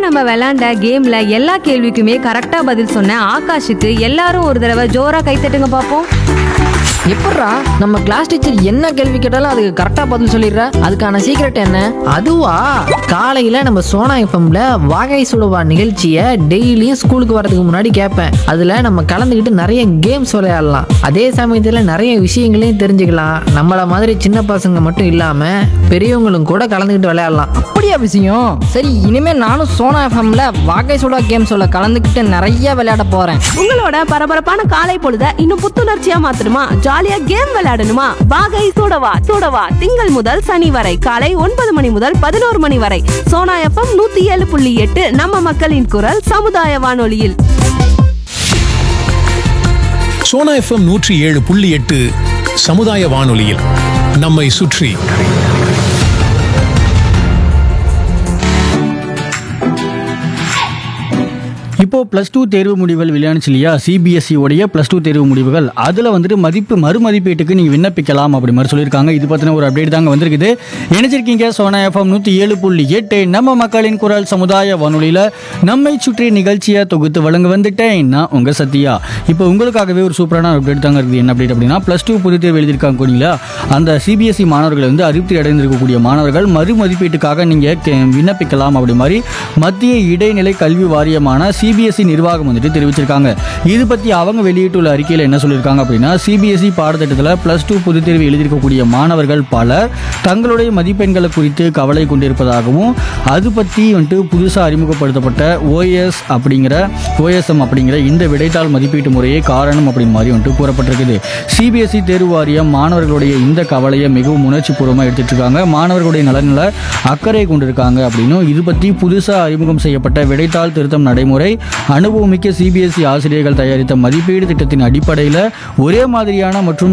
நம்ம விளையாண்ட கேம்ல எல்லா கேள்விக்குமே கரெக்டா பதில் சொன்ன ஆகாஷுக்கு எல்லாரும் ஒரு தடவை ஜோரா கைத்தட்டுங்க பாப்போம் எப்பட்றா நம்ம கிளாஸ் டீச்சர் என்ன கேள்வி கேட்டாலும் அதுக்கு கரெக்டாக பதில் சொல்லிடுற அதுக்கான சீக்ரெட் என்ன அதுவா காலையில நம்ம சோனா எஃப்எம்ல வாகை சுடுவா நிகழ்ச்சியை டெய்லியும் ஸ்கூலுக்கு வரதுக்கு முன்னாடி கேட்பேன் அதுல நம்ம கலந்துக்கிட்டு நிறைய கேம்ஸ் விளையாடலாம் அதே சமயத்துல நிறைய விஷயங்களையும் தெரிஞ்சுக்கலாம் நம்மள மாதிரி சின்ன பசங்க மட்டும் இல்லாம பெரியவங்களும் கூட கலந்துக்கிட்டு விளையாடலாம் அப்படியா விஷயம் சரி இனிமே நானும் சோனா எஃப்எம்ல வாகை சுடா கேம்ஸோட கலந்துக்கிட்டு நிறைய விளையாட போறேன் உங்களோட பரபரப்பான காலை பொழுத இன்னும் புத்துணர்ச்சியா மாத்தணுமா ஜாலியா கேம் விளையாடணுமா வாகை சூடவா சூடவா திங்கள் முதல் சனி வரை காலை ஒன்பது மணி முதல் பதினோரு மணி வரை சோனா எஃப்எம் நூத்தி ஏழு புள்ளி எட்டு நம்ம மக்களின் குரல் சமுதாய வானொலியில் சோனா எஃப்எம் நூற்றி ஏழு புள்ளி எட்டு சமுதாய வானொலியில் நம்மை சுற்றி இப்போ ப்ளஸ் டூ தேர்வு முடிவுகள் வெளியானுச்சு இல்லையா சிபிஎஸ்சி உடைய ப்ளஸ் டூ தேர்வு முடிவுகள் அதில் வந்துட்டு மதிப்பு மறுமதிப்பீட்டுக்கு நீங்கள் விண்ணப்பிக்கலாம் அப்படி மாதிரி சொல்லியிருக்காங்க இது பற்றின ஒரு அப்டேட் தாங்க வந்திருக்குது இணைச்சிருக்கீங்க சோனா எஃப்எம் நூற்றி ஏழு புள்ளி எட்டு நம்ம மக்களின் குரல் சமுதாய வானொலியில் நம்மை சுற்றி நிகழ்ச்சியை தொகுத்து வழங்க வந்துட்டேன் நான் உங்கள் சத்யா இப்போ உங்களுக்காகவே ஒரு சூப்பரான அப்டேட் தாங்க இருக்குது என்ன அப்டேட் அப்படின்னா ப்ளஸ் டூ பொதுத் தேர்வு எழுதியிருக்காங்க கூடிங்களா அந்த சிபிஎஸ்சி மாணவர்கள் வந்து அதிருப்தி அடைந்திருக்கக்கூடிய மாணவர்கள் மறுமதிப்பீட்டுக்காக நீங்கள் விண்ணப்பிக்கலாம் அப்படி மாதிரி மத்திய இடைநிலை கல்வி வாரியமான சிபிஎஸ்சி நிர்வாகம் வந்துட்டு தெரிவிச்சிருக்காங்க இது பற்றி அவங்க வெளியிட்டுள்ள அறிக்கையில் என்ன சொல்லியிருக்காங்க அப்படின்னா சிபிஎஸ்சி பாடத்திட்டத்தில் ப்ளஸ் டூ பொதுத் தேர்வு எழுதியிருக்கக்கூடிய மாணவர்கள் பலர் தங்களுடைய மதிப்பெண்களை குறித்து கவலை கொண்டிருப்பதாகவும் அது பற்றி வந்துட்டு புதுசாக அறிமுகப்படுத்தப்பட்ட ஓஎஸ் அப்படிங்கிற ஓஎஸ்எம் அப்படிங்கிற இந்த விடைத்தாள் மதிப்பீட்டு முறையே காரணம் அப்படின்னு மாதிரி வந்துட்டு கூறப்பட்டிருக்குது சிபிஎஸ்சி தேர்வு வாரியம் மாணவர்களுடைய இந்த கவலையை மிகவும் உணர்ச்சி பூர்வமாக எடுத்துட்டு இருக்காங்க மாணவர்களுடைய நலனில் அக்கறை கொண்டிருக்காங்க அப்படின்னும் இது பற்றி புதுசாக அறிமுகம் செய்யப்பட்ட விடைத்தாள் திருத்தம் நடைமுறை அனுபவமிக்க சிபிஎஸ்இ ஆசிரியர்கள் தயாரித்த மதிப்பீடு திட்டத்தின் அடிப்படையில் ஒரே மாதிரியான மற்றும்